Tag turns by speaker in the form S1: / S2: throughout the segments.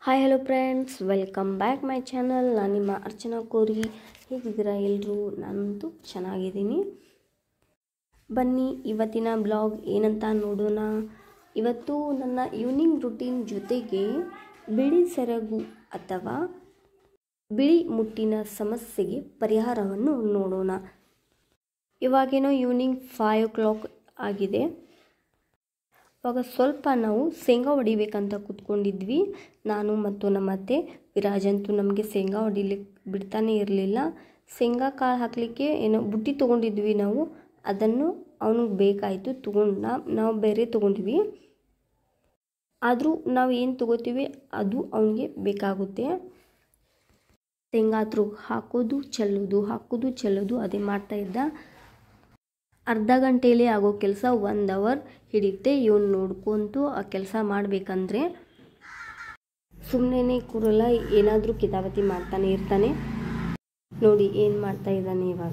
S1: hi hello friends welcome back my channel ನಾನು ನಿಮ್ಮ ಅರ್ಚನಾ ಕೋರಿ ಹೇಗಿದ್ದೀರಾ ಎಲ್ಲರೂ ನಾನಂತೂ ಚೆನ್ನಾಗಿದ್ದೀನಿ ಬನ್ನಿ ಇವತ್ತಿನ ಬ್ಲಾಗ್ ಏನಂತ ನೋಡೋಣ ಇವತ್ತು ನನ್ನ ಈವ್ನಿಂಗ್ ರುಟೀನ್ ಜೊತೆಗೆ ಬಿಳಿ ಸೆರಗು ಅಥವಾ ಬಿಳಿ ಮುಟ್ಟಿನ ಸಮಸ್ಯೆಗೆ ಪರಿಹಾರವನ್ನು ನೋಡೋಣ ಇವಾಗೇನೋ ಈವ್ನಿಂಗ್ ಫೈವ್ ಓ ಕ್ಲಾಕ್ ಆಗಿದೆ ಇವಾಗ ಸ್ವಲ್ಪ ನಾವು ಶೇಂಗಾ ಹೊಡಿಬೇಕಂತ ಕೂತ್ಕೊಂಡಿದ್ವಿ ನಾನು ಮತ್ತು ನಮ್ಮ ಅತ್ತೆ ವಿರಾಜ್ ಅಂತೂ ನಮಗೆ ಶೇಂಗಾ ಹೊಡಿಲಿಕ್ಕೆ ಬಿಡ್ತಾನೆ ಇರಲಿಲ್ಲ ಶೇಂಗಾ ಕಾಳು ಹಾಕಲಿಕ್ಕೆ ಏನೋ ಬುಟ್ಟಿ ತೊಗೊಂಡಿದ್ವಿ ನಾವು ಅದನ್ನು ಅವನಿಗೆ ಬೇಕಾಯಿತು ತೊಗೊಂಡು ನಾವು ಬೇರೆ ತೊಗೊಂಡ್ವಿ ಆದರೂ ನಾವು ಏನು ತೊಗೋತೀವಿ ಅದು ಅವನಿಗೆ ಬೇಕಾಗುತ್ತೆ ಶೇಂಗಾ ಹತ್ರ ಹಾಕೋದು ಚೆಲ್ಲೋದು ಹಾಕೋದು ಚೆಲ್ಲೋದು ಅದೇ ಮಾಡ್ತಾಯಿದ್ದ ಅರ್ಧ ಗಂಟೆಯಲ್ಲಿ ಆಗೋ ಕೆಲಸ ಒಂದು ಅವರ್ ಹಿಡಿಯುತ್ತೆ ಇವನು ನೋಡ್ಕೊಂತು ಆ ಕೆಲಸ ಮಾಡಬೇಕಂದ್ರೆ ಸುಮ್ಮನೆ ಕೂರಲ್ಲ ಏನಾದರೂ ಕಿತಾಪತಿ ಮಾಡ್ತಾನೆ ಇರ್ತಾನೆ ನೋಡಿ ಏನು ಮಾಡ್ತಾ ಇದ್ದಾನೆ ಇವಾಗ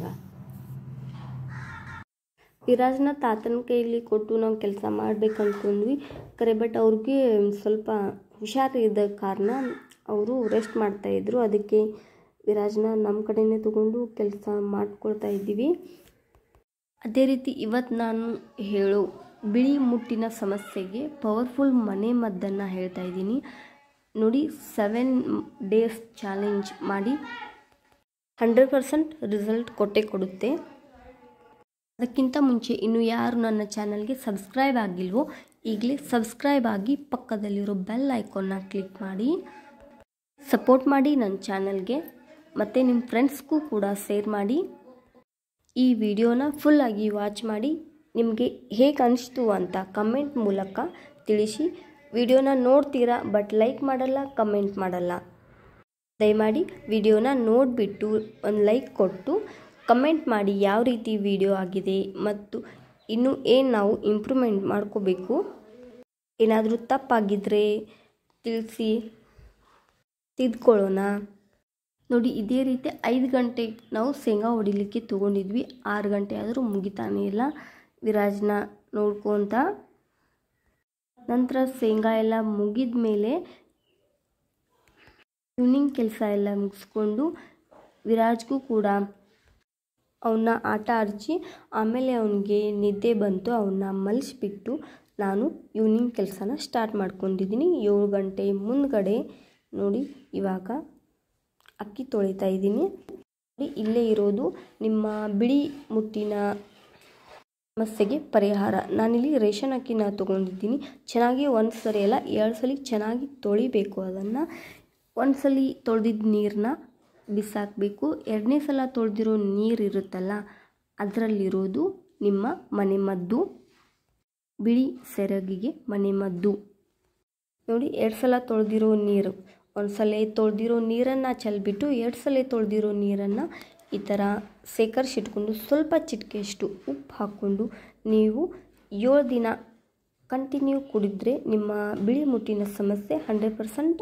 S1: ವಿರಾಜ್ನ ತಾತನ ಕೈಲಿ ಕೊಟ್ಟು ನಾವು ಕೆಲಸ ಮಾಡ್ಬೇಕು ಅಂದ್ಕೊಂಡ್ವಿ ಕರೆ ಬಟ್ ಅವ್ರಿಗೆ ಸ್ವಲ್ಪ ಹುಷಾರಿದ್ದ ಕಾರಣ ಅವರು ರೆಸ್ಟ್ ಮಾಡ್ತಾಯಿದ್ರು ಅದಕ್ಕೆ ವಿರಾಜ್ನ ನಮ್ಮ ಕಡೆನೇ ತಗೊಂಡು ಕೆಲಸ ಮಾಡ್ಕೊಳ್ತಾ ಇದ್ದೀವಿ ಅದೇ ರೀತಿ ಇವತ್ತು ನಾನು ಹೇಳೋ ಬಿಳಿ ಮುಟ್ಟಿನ ಸಮಸ್ಯೆಗೆ ಪವರ್ಫುಲ್ ಮನೆ ಮದ್ದನ್ನು ಹೇಳ್ತಾ ಇದ್ದೀನಿ ನೋಡಿ ಸೆವೆನ್ ಡೇಸ್ ಚಾಲೆಂಜ್ ಮಾಡಿ ಹಂಡ್ರೆಡ್ ಪರ್ಸೆಂಟ್ ರಿಸಲ್ಟ್ ಕೊಟ್ಟೆ ಕೊಡುತ್ತೆ ಅದಕ್ಕಿಂತ ಮುಂಚೆ ಇನ್ನು ಯಾರು ನನ್ನ ಚಾನಲ್ಗೆ ಸಬ್ಸ್ಕ್ರೈಬ್ ಆಗಿಲ್ವೋ ಈಗಲೇ ಸಬ್ಸ್ಕ್ರೈಬ್ ಆಗಿ ಪಕ್ಕದಲ್ಲಿರೋ ಬೆಲ್ ಐಕಾನ್ನ ಕ್ಲಿಕ್ ಮಾಡಿ ಸಪೋರ್ಟ್ ಮಾಡಿ ನನ್ನ ಚಾನಲ್ಗೆ ಮತ್ತು ನಿಮ್ಮ ಫ್ರೆಂಡ್ಸ್ಗೂ ಕೂಡ ಶೇರ್ ಮಾಡಿ ಈ ವಿಡಿಯೋನ ಫುಲ್ಲಾಗಿ ವಾಚ್ ಮಾಡಿ ನಿಮಗೆ ಹೇಗೆ ಅನಿಸ್ತು ಅಂತ ಕಮೆಂಟ್ ಮೂಲಕ ತಿಳಿಸಿ ವಿಡಿಯೋನ ನೋಡ್ತೀರಾ ಬಟ್ ಲೈಕ್ ಮಾಡಲ್ಲ ಕಮೆಂಟ್ ಮಾಡಲ್ಲ ದಯಮಾಡಿ ವಿಡಿಯೋನ ನೋಡಿಬಿಟ್ಟು ಒಂದು ಲೈಕ್ ಕೊಟ್ಟು ಕಮೆಂಟ್ ಮಾಡಿ ಯಾವ ರೀತಿ ವಿಡಿಯೋ ಆಗಿದೆ ಮತ್ತು ಇನ್ನೂ ಏನು ನಾವು ಇಂಪ್ರೂವ್ಮೆಂಟ್ ಮಾಡ್ಕೋಬೇಕು ಏನಾದರೂ ತಪ್ಪಾಗಿದ್ದರೆ ತಿಳಿಸಿ ತಿದ್ಕೊಳ್ಳೋಣ ನೋಡಿ ಇದೇ ರೀತಿ ಐದು ಗಂಟೆಗೆ ನಾವು ಶೇಂಗಾ ಹೊಡಿಲಿಕ್ಕೆ ತೊಗೊಂಡಿದ್ವಿ ಆರು ಗಂಟೆ ಆದರೂ ಮುಗಿತಾನೆ ಇಲ್ಲ ವಿರಾಜ್ನ ನೋಡ್ಕೊತ ನಂತರ ಶೇಂಗಾ ಎಲ್ಲ ಮುಗಿದ ಮೇಲೆ ಈವ್ನಿಂಗ್ ಕೆಲಸ ಎಲ್ಲ ಮುಗಿಸ್ಕೊಂಡು ವಿರಾಜ್ಗೂ ಕೂಡ ಅವನ್ನ ಆಟ ಆಡಿಸಿ ಆಮೇಲೆ ಅವನಿಗೆ ನಿದ್ದೆ ಬಂತು ಅವನ್ನ ಮಲಿಸ್ಬಿಟ್ಟು ನಾನು ಈವ್ನಿಂಗ್ ಕೆಲಸನ ಸ್ಟಾರ್ಟ್ ಮಾಡ್ಕೊಂಡಿದ್ದೀನಿ ಏಳು ಗಂಟೆ ಮುಂದ್ಗಡೆ ನೋಡಿ ಇವಾಗ ಅಕ್ಕಿ ತೊಳಿತಾ ಇದ್ದೀನಿ ಇಲ್ಲೇ ಇರೋದು ನಿಮ್ಮ ಬಿಳಿ ಮುಟ್ಟಿನ ಸಮಸ್ಯೆಗೆ ಪರಿಹಾರ ನಾನಿಲ್ಲಿ ರೇಷನ್ ಅಕ್ಕಿನ ತೊಗೊಂಡಿದ್ದೀನಿ ಚೆನ್ನಾಗಿ ಒಂದು ಸರಿ ಅಲ್ಲ ಎರಡು ಸಲ ಚೆನ್ನಾಗಿ ತೊಳಿಬೇಕು ಅದನ್ನು ಒಂದು ಸಲ ತೊಳೆದಿದ್ದ ನೀರನ್ನ ಬಿಸಾಕಬೇಕು ಎರಡನೇ ಸಲ ತೊಳೆದಿರೋ ನೀರು ಇರುತ್ತಲ್ಲ ಅದರಲ್ಲಿರೋದು ನಿಮ್ಮ ಮನೆಮದ್ದು ಬಿಳಿ ಸೆರಗಿಗೆ ಮನೆಮದ್ದು ನೋಡಿ ಎರಡು ಸಲ ತೊಳೆದಿರೋ ನೀರು ಒಂದು ಸಲ ತೊಳೆದಿರೋ ನೀರನ್ನು ಚೆಲ್ಬಿಟ್ಟು ಎರಡು ಸಲ ತೊಳೆದಿರೋ ನೀರನ್ನು ಈ ಥರ ಶೇಖರಿಸಿಟ್ಕೊಂಡು ಸ್ವಲ್ಪ ಚಿಟಿಕೆಯಷ್ಟು ಉಪ್ಪು ಹಾಕ್ಕೊಂಡು ನೀವು ಏಳು ದಿನ ಕಂಟಿನ್ಯೂ ಕುಡಿದ್ರೆ ನಿಮ್ಮ ಬಿಳಿ ಮುಟ್ಟಿನ ಸಮಸ್ಯೆ ಹಂಡ್ರೆಡ್ ಪರ್ಸೆಂಟ್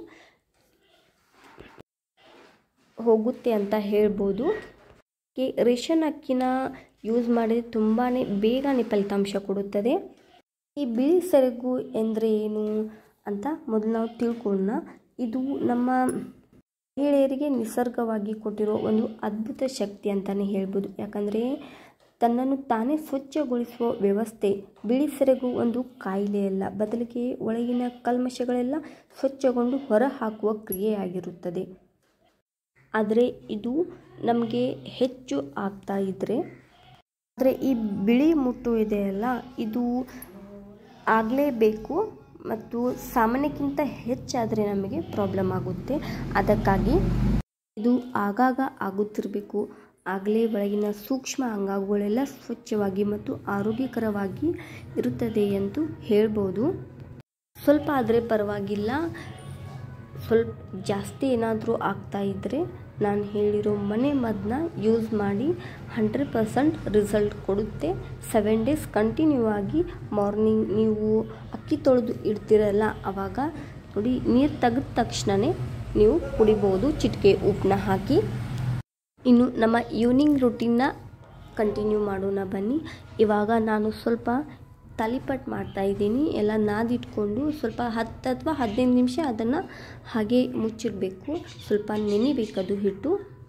S1: ಹೋಗುತ್ತೆ ಅಂತ ಹೇಳ್ಬೋದು ರೇಷನ್ ಅಕ್ಕಿನ ಯೂಸ್ ಮಾಡಿದರೆ ತುಂಬಾ ಬೇಗನೆ ಫಲಿತಾಂಶ ಕೊಡುತ್ತದೆ ಈ ಬಿಳಿ ಸೆರಗು ಎಂದರೆ ಏನು ಅಂತ ಮೊದಲು ನಾವು ತಿಳ್ಕೊಳ್ಳೋಣ ಇದು ನಮ್ಮ ಮಹಿಳೆಯರಿಗೆ ನಿಸರ್ಗವಾಗಿ ಕೊಟ್ಟಿರೋ ಒಂದು ಅದ್ಭುತ ಶಕ್ತಿ ಅಂತಲೇ ಹೇಳ್ಬೋದು ಯಾಕಂದರೆ ತನ್ನನ್ನು ತಾನೇ ಸ್ವಚ್ಛಗೊಳಿಸುವ ವ್ಯವಸ್ಥೆ ಬಿಳಿ ಸೆರಗು ಒಂದು ಕಾಯಿಲೆ ಅಲ್ಲ ಬದಲಿಗೆ ಒಳಗಿನ ಕಲ್ಮಶಗಳೆಲ್ಲ ಸ್ವಚ್ಛಗೊಂಡು ಹೊರ ಹಾಕುವ ಕ್ರಿಯೆಯಾಗಿರುತ್ತದೆ ಆದರೆ ಇದು ನಮಗೆ ಹೆಚ್ಚು ಆಗ್ತಾ ಇದ್ದರೆ ಆದರೆ ಈ ಬಿಳಿ ಮುಟ್ಟು ಇದೆಯಲ್ಲ ಇದು ಆಗಲೇಬೇಕು ಮತ್ತು ಸಾಮಾನ್ಯಕ್ಕಿಂತ ಹೆಚ್ಚಾದರೆ ನಮಗೆ ಪ್ರಾಬ್ಲಮ್ ಆಗುತ್ತೆ ಅದಕ್ಕಾಗಿ ಇದು ಆಗಾಗ ಆಗುತ್ತಿರಬೇಕು ಆಗಲೇ ಒಳಗಿನ ಸೂಕ್ಷ್ಮ ಅಂಗಗಳೆಲ್ಲ ಸ್ವಚ್ಛವಾಗಿ ಮತ್ತು ಆರೋಗ್ಯಕರವಾಗಿ ಇರುತ್ತದೆ ಎಂದು ಹೇಳ್ಬೋದು ಸ್ವಲ್ಪ ಆದರೆ ಪರವಾಗಿಲ್ಲ ಸ್ವಲ್ಪ ಜಾಸ್ತಿ ಏನಾದರೂ ಆಗ್ತಾ ಇದ್ದರೆ ನಾನು ಹೇಳಿರೋ ಮನೆ ಮದ್ದನ್ನ ಯೂಸ್ ಮಾಡಿ ಹಂಡ್ರೆಡ್ ಪರ್ಸೆಂಟ್ ರಿಸಲ್ಟ್ ಕೊಡುತ್ತೆ ಸೆವೆನ್ ಡೇಸ್ ಕಂಟಿನ್ಯೂ ಆಗಿ ಮಾರ್ನಿಂಗ್ ನೀವು ಅಕ್ಕಿ ತೊಳೆದು ಇಡ್ತೀರಲ್ಲ ಆವಾಗ ನೋಡಿ ನೀರು ತೆಗೆದ ತಕ್ಷಣವೇ ನೀವು ಕುಡಿಬೋದು ಚಿಟಿಕೆ ಉಪ್ಪನ್ನ ಹಾಕಿ ಇನ್ನು ನಮ್ಮ ಈವ್ನಿಂಗ್ ರುಟೀನ್ನ ಕಂಟಿನ್ಯೂ ಮಾಡೋಣ ಬನ್ನಿ ಇವಾಗ ನಾನು ಸ್ವಲ್ಪ ತಾಲಿಪಟ್ ಮಾಡ್ತಾ ಇದ್ದೀನಿ ಎಲ್ಲ ನಾದಿಟ್ಕೊಂಡು ಸ್ವಲ್ಪ ಹತ್ತು ಅಥವಾ ಹದಿನೈದು ನಿಮಿಷ ಅದನ್ನು ಹಾಗೆ ಮುಚ್ಚಿಡಬೇಕು ಸ್ವಲ್ಪ ನೆನಿಬೇಕದು ಹಿಟ್ಟು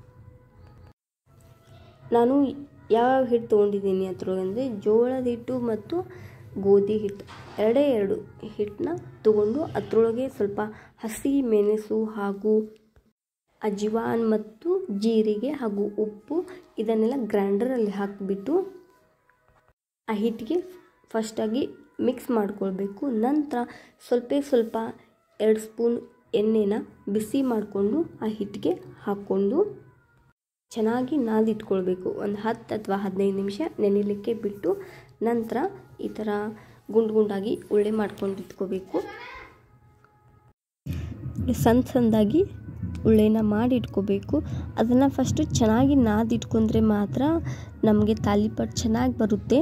S1: ನಾನು ಯಾವ ಹಿಟ್ಟು ತೊಗೊಂಡಿದ್ದೀನಿ ಅದ್ರೊಳಗಂದರೆ ಜೋಳದ ಹಿಟ್ಟು ಮತ್ತು ಗೋಧಿ ಹಿಟ್ಟು ಎರಡೇ ಎರಡು ಹಿಟ್ಟನ್ನ ತಗೊಂಡು ಅದರೊಳಗೆ ಸ್ವಲ್ಪ ಹಸಿ ಮೆಣಸು ಹಾಗೂ ಅಜ್ವಾನ್ ಮತ್ತು ಜೀರಿಗೆ ಹಾಗೂ ಉಪ್ಪು ಇದನ್ನೆಲ್ಲ ಗ್ರೈಂಡರಲ್ಲಿ ಹಾಕಿಬಿಟ್ಟು ಆ ಹಿಟ್ಟಿಗೆ ಫಸ್ಟಾಗಿ ಮಿಕ್ಸ್ ಮಾಡ್ಕೊಳ್ಬೇಕು ನಂತರ ಸ್ವಲ್ಪ ಸ್ವಲ್ಪ ಎರಡು ಸ್ಪೂನ್ ಎಣ್ಣೆನ ಬಿಸಿ ಮಾಡಿಕೊಂಡು ಆ ಹಿಟ್ಟಿಗೆ ಹಾಕ್ಕೊಂಡು ಚೆನ್ನಾಗಿ ನಾದಿಟ್ಕೊಳ್ಬೇಕು ಒಂದು ಹತ್ತು ಅಥವಾ ಹದಿನೈದು ನಿಮಿಷ ನೆನೆಯಲಿಕ್ಕೆ ಬಿಟ್ಟು ನಂತರ ಈ ಥರ ಗುಂಡು ಗುಂಡಾಗಿ ಉಳ್ಳೆ ಮಾಡ್ಕೊಂಡು ಇಟ್ಕೋಬೇಕು ಸಣ್ಣ ಸಣ್ಣದಾಗಿ ಉಳ್ಳೆನ ಮಾಡಿ ಇಟ್ಕೋಬೇಕು ಅದನ್ನು ಫಸ್ಟು ಚೆನ್ನಾಗಿ ನಾದಿಟ್ಕೊಂಡ್ರೆ ಮಾತ್ರ ನಮಗೆ ತಾಲಿಪಟ್ ಚೆನ್ನಾಗಿ ಬರುತ್ತೆ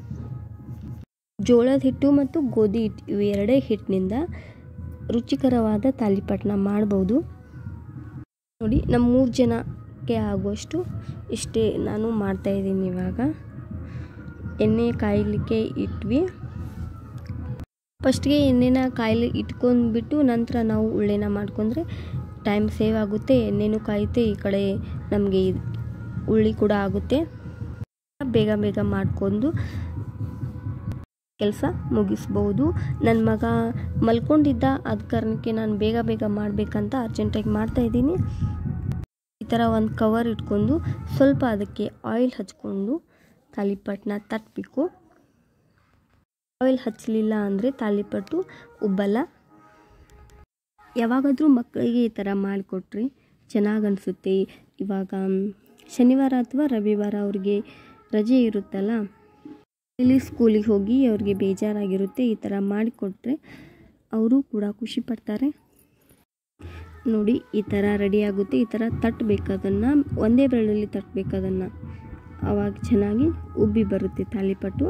S1: ಜೋಳದ ಹಿಟ್ಟು ಮತ್ತು ಗೋಧಿ ಹಿಟ್ಟು ಇವು ಎರಡೇ ಹಿಟ್ಟಿನಿಂದ ರುಚಿಕರವಾದ ತಾಲಿಪಟ್ನ ಮಾಡ್ಬೋದು ನೋಡಿ ನಮ್ಮ ಮೂರು ಜನಕ್ಕೆ ಆಗುವಷ್ಟು ಇಷ್ಟೇ ನಾನು ಮಾಡ್ತಾಯಿದ್ದೀನಿ ಇವಾಗ ಎಣ್ಣೆ ಕಾಯಲಿಕ್ಕೆ ಇಟ್ವಿ ಫಸ್ಟ್ಗೆ ಎಣ್ಣೆನ ಕಾಯಿಲಿ ಇಟ್ಕೊಂಡ್ಬಿಟ್ಟು ನಂತರ ನಾವು ಉಳ್ಳೆನ ಮಾಡ್ಕೊಂಡ್ರೆ ಟೈಮ್ ಸೇವ್ ಆಗುತ್ತೆ ಎಣ್ಣೆನೂ ಕಾಯುತ್ತೆ ಈ ಕಡೆ ನಮಗೆ ಉಳ್ಳಿ ಕೂಡ ಆಗುತ್ತೆ ಬೇಗ ಬೇಗ ಮಾಡಿಕೊಂಡು ಕೆಲಸ ಮುಗಿಸ್ಬೋದು ನನ್ನ ಮಗ ಮಲ್ಕೊಂಡಿದ್ದ ಅದ ಕಾರಣಕ್ಕೆ ನಾನು ಬೇಗ ಬೇಗ ಮಾಡಬೇಕಂತ ಅರ್ಜೆಂಟಾಗಿ ಮಾಡ್ತಾಯಿದ್ದೀನಿ ಈ ಥರ ಒಂದು ಕವರ್ ಇಟ್ಕೊಂಡು ಸ್ವಲ್ಪ ಅದಕ್ಕೆ ಆಯಿಲ್ ಹಚ್ಕೊಂಡು ತಾಲಿಪಟ್ಟನ್ನ ತಟ್ಟಬೇಕು ಆಯಿಲ್ ಹಚ್ಚಲಿಲ್ಲ ಅಂದರೆ ತಾಲಿಪಟ್ಟು ಉಬ್ಬಲ್ಲ ಯಾವಾಗಾದರೂ ಮಕ್ಕಳಿಗೆ ಈ ಥರ ಮಾಡಿಕೊಟ್ರೆ ಚೆನ್ನಾಗಿ ಅನಿಸುತ್ತೆ ಇವಾಗ ಶನಿವಾರ ಅಥವಾ ರವಿವಾರ ಅವ್ರಿಗೆ ರಜೆ ಇರುತ್ತಲ್ಲ ಇಲ್ಲಿ ಸ್ಕೂಲಿಗೆ ಹೋಗಿ ಅವ್ರಿಗೆ ಬೇಜಾರಾಗಿರುತ್ತೆ ಈ ಥರ ಮಾಡಿಕೊಟ್ರೆ ಅವರು ಕೂಡ ಖುಷಿ ಪಡ್ತಾರೆ ನೋಡಿ ಈ ಥರ ರೆಡಿ ಆಗುತ್ತೆ ಈ ಥರ ತಟ್ಟಬೇಕು ಅದನ್ನು ಒಂದೇ ಬೆರಳಲ್ಲಿ ತಟ್ಟಬೇಕು ಅದನ್ನು ಆವಾಗ ಚೆನ್ನಾಗಿ ಉಬ್ಬಿ ಬರುತ್ತೆ ತಾಲಿಪಟ್ಟು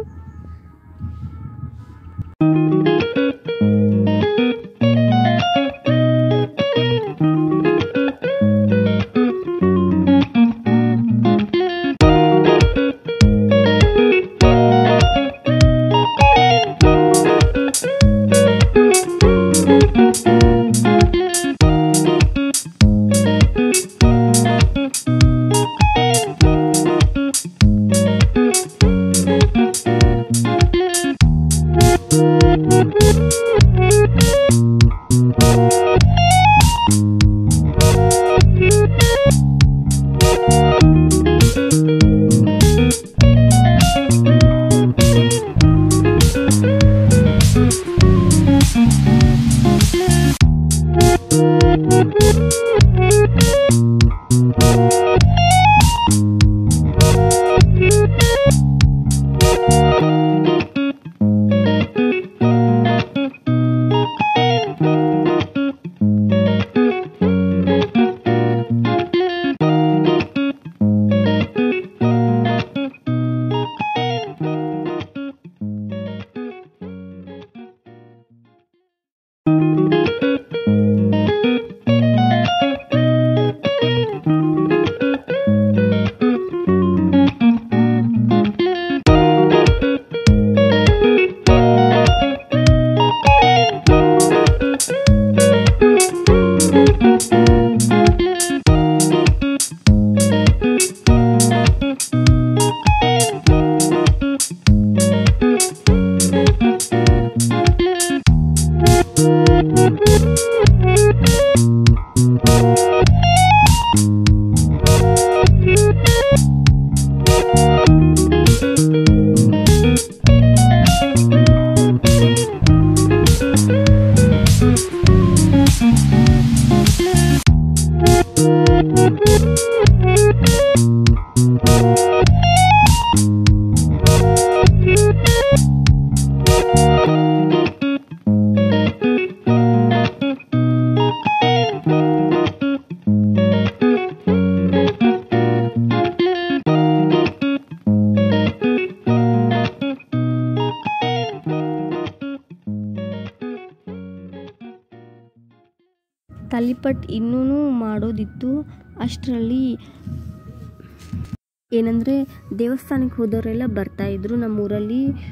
S1: ತಾಲಿಪಟ್ ಇನ್ನೂ ಮಾಡೋದಿತ್ತು ಅಷ್ಟರಲ್ಲಿ ಏನಂದರೆ ದೇವಸ್ಥಾನಕ್ಕೆ ಹೋದವರೆಲ್ಲ ಬರ್ತಾಯಿದ್ರು ನಮ್ಮೂರಲ್ಲಿ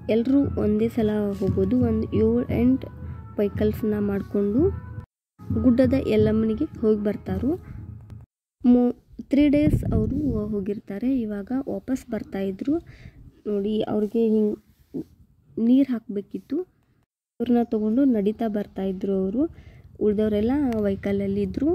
S1: ಎಲ್ಲರೂ ಒಂದೇ ಸಲ ಹೋಗೋದು ಒಂದು ಏಳು ಎಂಟು ವೆಹಿಕಲ್ಸ್ನ ಮಾಡಿಕೊಂಡು ಗುಡ್ಡದ ಯಲ್ಲಮ್ಮನಿಗೆ ಹೋಗಿ ಬರ್ತಾರು ಮೂ ತ್ರೀ ಡೇಸ್ ಅವರು ಹೋಗಿರ್ತಾರೆ ಇವಾಗ ವಾಪಸ್ ಬರ್ತಾಯಿದ್ರು ನೋಡಿ ಅವ್ರಿಗೆ ಹಿಂಗೆ ನೀರು ಹಾಕಬೇಕಿತ್ತು ಅವ್ರನ್ನ ತೊಗೊಂಡು ನಡೀತಾ ಬರ್ತಾಯಿದ್ರು ಅವರು ಉಳಿದವರೆಲ್ಲ ವೆಹಿಕಲಲ್ಲಿ ಇದ್ದರು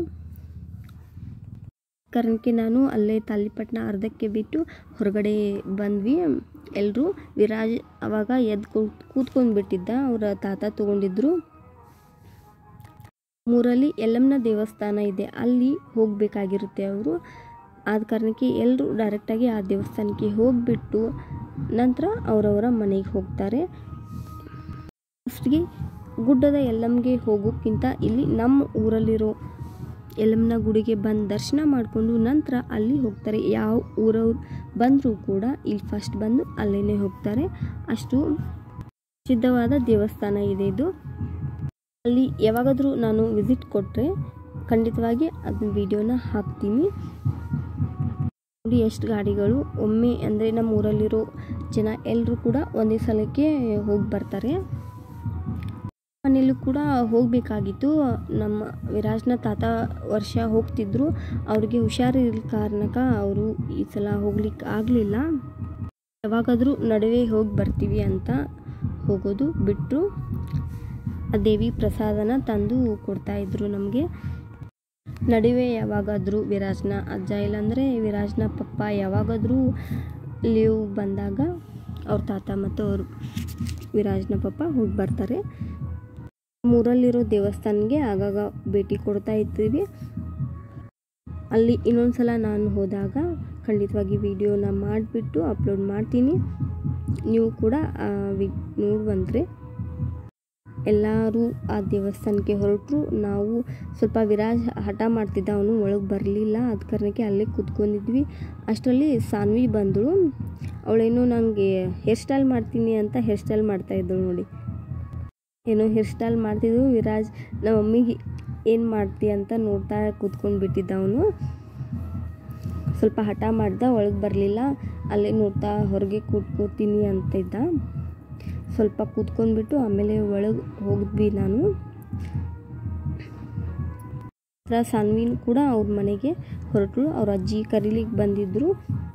S1: ಕಾರಣಕ್ಕೆ ನಾನು ಅಲ್ಲೇ ತಾಲಿಪಟ್ನ ಅರ್ಧಕ್ಕೆ ಬಿಟ್ಟು ಹೊರಗಡೆ ಬಂದ್ವಿ ಎಲ್ಲರೂ ವಿರಾಜ್ ಅವಾಗ ಎದ್ದು ಕೂತ್ ಕೂತ್ಕೊಂಡು ಬಿಟ್ಟಿದ್ದ ಅವರ ತಾತ ತೊಗೊಂಡಿದ್ರು ಮೂರಲ್ಲಿ ಯಲ್ಲಮ್ಮನ ದೇವಸ್ಥಾನ ಇದೆ ಅಲ್ಲಿ ಹೋಗಬೇಕಾಗಿರುತ್ತೆ ಅವರು ಆದ ಕಾರಣಕ್ಕೆ ಎಲ್ಲರೂ ಡೈರೆಕ್ಟಾಗಿ ಆ ದೇವಸ್ಥಾನಕ್ಕೆ ಹೋಗಿಬಿಟ್ಟು ನಂತರ ಅವರವರ ಮನೆಗೆ ಹೋಗ್ತಾರೆ ಫಸ್ಟ್ಗೆ ಗುಡ್ಡದ ಯಲ್ಲಮ್ಮಗೆ ಹೋಗೋಕ್ಕಿಂತ ಇಲ್ಲಿ ನಮ್ಮ ಊರಲ್ಲಿರೋ ಯಲ್ಲಮ್ಮನ ಗುಡಿಗೆ ಬಂದು ದರ್ಶನ ಮಾಡಿಕೊಂಡು ನಂತರ ಅಲ್ಲಿ ಹೋಗ್ತಾರೆ ಯಾವ ಊರವ್ರು ಬಂದರೂ ಕೂಡ ಇಲ್ಲಿ ಫಸ್ಟ್ ಬಂದು ಅಲ್ಲೇ ಹೋಗ್ತಾರೆ ಅಷ್ಟು ಪ್ರಸಿದ್ಧವಾದ ದೇವಸ್ಥಾನ ಇದೆ ಇದು ಅಲ್ಲಿ ಯಾವಾಗಾದರೂ ನಾನು ವಿಸಿಟ್ ಕೊಟ್ಟರೆ ಖಂಡಿತವಾಗಿ ಅದನ್ನ ವಿಡಿಯೋನ ಹಾಕ್ತೀನಿ ನೋಡಿ ಎಷ್ಟು ಗಾಡಿಗಳು ಒಮ್ಮೆ ಅಂದರೆ ನಮ್ಮ ಊರಲ್ಲಿರೋ ಜನ ಎಲ್ಲರೂ ಕೂಡ ಒಂದೇ ಸಲಕ್ಕೆ ಹೋಗಿ ಬರ್ತಾರೆ ಮನೇಲೂ ಕೂಡ ಹೋಗಬೇಕಾಗಿತ್ತು ನಮ್ಮ ವಿರಾಜ್ನ ತಾತ ವರ್ಷ ಹೋಗ್ತಿದ್ರು ಅವ್ರಿಗೆ ಹುಷಾರಿಲ್ಲ ಕಾರಣಕ್ಕ ಅವರು ಈ ಸಲ ಹೋಗ್ಲಿಕ್ಕೆ ಆಗಲಿಲ್ಲ ಯಾವಾಗಾದರೂ ನಡುವೆ ಹೋಗಿ ಬರ್ತೀವಿ ಅಂತ ಹೋಗೋದು ಬಿಟ್ಟರು ಆ ದೇವಿ ಪ್ರಸಾದನ ತಂದು ಕೊಡ್ತಾಯಿದ್ರು ನಮಗೆ ನಡುವೆ ಯಾವಾಗಾದರೂ ವಿರಾಜ್ನ ಅಜ್ಜ ಇಲ್ಲಾಂದರೆ ವಿರಾಜ್ನ ಪಪ್ಪ ಯಾವಾಗಾದರೂ ಲೀವ್ ಬಂದಾಗ ಅವ್ರ ತಾತ ಮತ್ತು ಅವ್ರ ವಿರಾಜ್ನ ಪಪ್ಪ ಹೋಗಿ ಬರ್ತಾರೆ ಮೂರಲ್ಲಿರೋ ದೇವಸ್ಥಾನಕ್ಕೆ ಆಗಾಗ ಭೇಟಿ ಕೊಡ್ತಾ ಇರ್ತೀವಿ ಅಲ್ಲಿ ಇನ್ನೊಂದು ಸಲ ನಾನು ಹೋದಾಗ ಖಂಡಿತವಾಗಿ ವಿಡಿಯೋನ ಮಾಡಿಬಿಟ್ಟು ಅಪ್ಲೋಡ್ ಮಾಡ್ತೀನಿ ನೀವು ಕೂಡ ಆ ವಿ ನೋಡಿ ಬಂದರೆ ಎಲ್ಲರೂ ಆ ದೇವಸ್ಥಾನಕ್ಕೆ ಹೊರಟರು ನಾವು ಸ್ವಲ್ಪ ವಿರಾಜ್ ಹಠ ಮಾಡ್ತಿದ್ದ ಅವನು ಒಳಗೆ ಬರಲಿಲ್ಲ ಅದ ಕಾರಣಕ್ಕೆ ಅಲ್ಲೇ ಕೂತ್ಕೊಂಡಿದ್ವಿ ಅಷ್ಟರಲ್ಲಿ ಸಾನ್ವಿ ಬಂದಳು ಅವಳೇನೋ ನನಗೆ ಹೇರ್ ಸ್ಟೈಲ್ ಮಾಡ್ತೀನಿ ಅಂತ ಹೇರ್ ಸ್ಟೈಲ್ ಮಾಡ್ತಾಯಿದ್ದಳು ನೋಡಿ ಏನೋ ಹೇರ್ ಸ್ಟೈಲ್ ಮಾಡ್ತಿದ್ದು ವಿರಾಜ್ ನಮ್ಮ ಮಮ್ಮಿಗೆ ಏನು ಮಾಡ್ತಿ ಅಂತ ನೋಡ್ತಾ ಕೂತ್ಕೊಂಡು ಬಿಟ್ಟಿದ್ದ ಅವನು ಸ್ವಲ್ಪ ಹಠ ಮಾಡ್ದ ಒಳಗೆ ಬರಲಿಲ್ಲ ಅಲ್ಲೇ ನೋಡ್ತಾ ಹೊರಗೆ ಕೂತ್ಕೋತೀನಿ ಅಂತ ಇದ್ದ ಸ್ವಲ್ಪ ಕೂತ್ಕೊಂಡ್ಬಿಟ್ಟು ಆಮೇಲೆ ಒಳಗೆ ಹೋಗಿದ್ವಿ ನಾನು ಸಾನ್ವಿನ ಕೂಡ ಅವ್ರ ಮನೆಗೆ ಹೊರಟರು ಅವ್ರ ಅಜ್ಜಿ ಕರೀಲಿಕ್ಕೆ ಬಂದಿದ್ದರು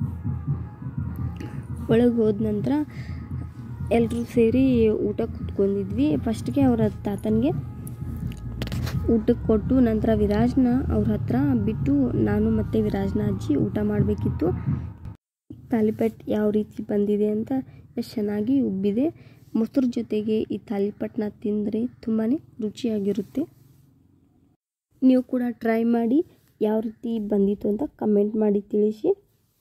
S1: ಒಳಗೆ ಹೋದ ನಂತರ ಎಲ್ಲರೂ ಸೇರಿ ಊಟ ಕೂತ್ಕೊಂಡಿದ್ವಿ ಫಸ್ಟ್ಗೆ ಅವರ ತಾತನಿಗೆ ಊಟಕ್ಕೆ ಕೊಟ್ಟು ನಂತರ ವಿರಾಜ್ನ ಅವ್ರ ಹತ್ರ ಬಿಟ್ಟು ನಾನು ಮತ್ತು ವಿರಾಜ್ನ ಅಜ್ಜಿ ಊಟ ಮಾಡಬೇಕಿತ್ತು ತಾಲಿಪಟ್ ಯಾವ ರೀತಿ ಬಂದಿದೆ ಅಂತ ಎಷ್ಟು ಚೆನ್ನಾಗಿ ಉಬ್ಬಿದೆ ಮೊಸರು ಜೊತೆಗೆ ಈ ತಾಲಿಪಟ್ನ ತಿಂದರೆ ತುಂಬಾ ರುಚಿಯಾಗಿರುತ್ತೆ ನೀವು ಕೂಡ ಟ್ರೈ ಮಾಡಿ ಯಾವ ರೀತಿ ಬಂದಿತ್ತು ಅಂತ ಕಮೆಂಟ್ ಮಾಡಿ ತಿಳಿಸಿ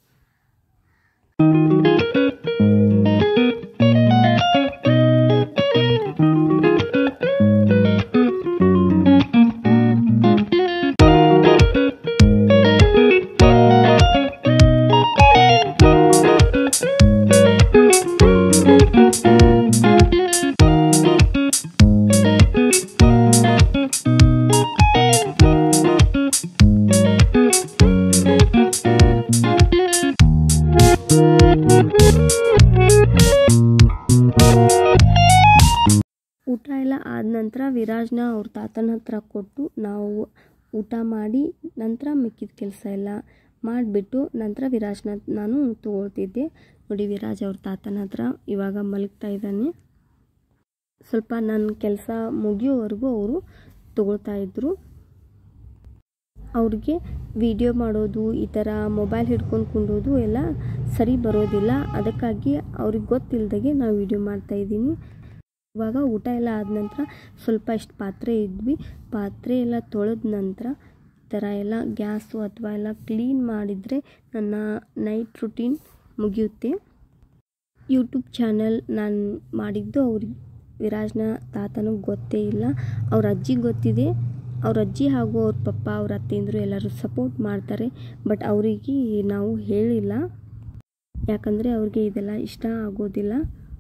S1: ಊಟ ಎಲ್ಲ ಆದ ನಂತರ ವಿರಾಜ್ನ ಅವ್ರ ತಾತನ ಹತ್ರ ಕೊಟ್ಟು ನಾವು ಊಟ ಮಾಡಿ ನಂತರ ಮಿಕ್ಕಿದ ಕೆಲಸ ಎಲ್ಲ ಮಾಡಿಬಿಟ್ಟು ನಂತರ ವಿರಾಜ್ನ ನಾನು ತೊಗೊಳ್ತಿದ್ದೆ ನೋಡಿ ವಿರಾಜ್ ಅವ್ರ ತಾತನ ಹತ್ರ ಇವಾಗ ಮಲಗ್ತಾ ಇದ್ದಾನೆ ಸ್ವಲ್ಪ ನನ್ನ ಕೆಲಸ ಮುಗಿಯೋವರೆಗೂ ಅವರು ತಗೊಳ್ತಾ ಇದ್ದರು ಅವ್ರಿಗೆ ವಿಡಿಯೋ ಮಾಡೋದು ಈ ಥರ ಮೊಬೈಲ್ ಹಿಡ್ಕೊಂಡು ಕುಂಡೋದು ಎಲ್ಲ ಸರಿ ಬರೋದಿಲ್ಲ ಅದಕ್ಕಾಗಿ ಅವ್ರಿಗೆ ಗೊತ್ತಿಲ್ಲದಾಗೆ ನಾವು ವಿಡಿಯೋ ಮಾಡ್ತಾಯಿದ್ದೀನಿ ಇವಾಗ ಊಟ ಎಲ್ಲ ಆದ ನಂತರ ಸ್ವಲ್ಪ ಇಷ್ಟು ಪಾತ್ರೆ ಇದ್ವಿ ಪಾತ್ರೆ ಎಲ್ಲ ತೊಳೆದ ನಂತರ ಈ ಥರ ಎಲ್ಲ ಗ್ಯಾಸು ಅಥವಾ ಎಲ್ಲ ಕ್ಲೀನ್ ಮಾಡಿದರೆ ನನ್ನ ನೈಟ್ ರುಟೀನ್ ಮುಗಿಯುತ್ತೆ ಯೂಟ್ಯೂಬ್ ಚಾನಲ್ ನಾನು ಮಾಡಿದ್ದು ಅವ್ರಿಗೆ ವಿರಾಜ್ನ ತಾತನಿಗೆ ಗೊತ್ತೇ ಇಲ್ಲ ಅವ್ರ ಅಜ್ಜಿಗೆ ಗೊತ್ತಿದೆ ಅವ್ರ ಅಜ್ಜಿ ಹಾಗೂ ಅವ್ರ ಪಪ್ಪ ಅವ್ರ ಅತ್ತೆಂದರು ಎಲ್ಲರೂ ಸಪೋರ್ಟ್ ಮಾಡ್ತಾರೆ ಬಟ್ ಅವರಿಗೆ ನಾವು ಹೇಳಿಲ್ಲ ಯಾಕಂದರೆ ಅವ್ರಿಗೆ ಇದೆಲ್ಲ ಇಷ್ಟ ಆಗೋದಿಲ್ಲ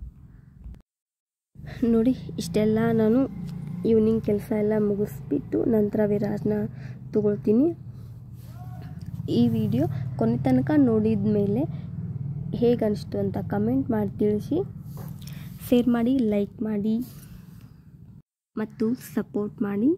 S1: ನೋಡಿ ಇಷ್ಟೆಲ್ಲ ನಾನು ಈವ್ನಿಂಗ್ ಕೆಲಸ ಎಲ್ಲ ಮುಗಿಸ್ಬಿಟ್ಟು ನಂತರ ವಿರಾಜ್ನ ತಗೊಳ್ತೀನಿ ಈ ವಿಡಿಯೋ ಕೊನೆ ತನಕ ನೋಡಿದ ಮೇಲೆ ಹೇಗೆ ಅನಿಸ್ತು ಅಂತ ಕಮೆಂಟ್ ಮಾಡಿ ತಿಳಿಸಿ ಶೇರ್ ಮಾಡಿ ಲೈಕ್ ಮಾಡಿ ಮತ್ತು ಸಪೋರ್ಟ್ ಮಾಡಿ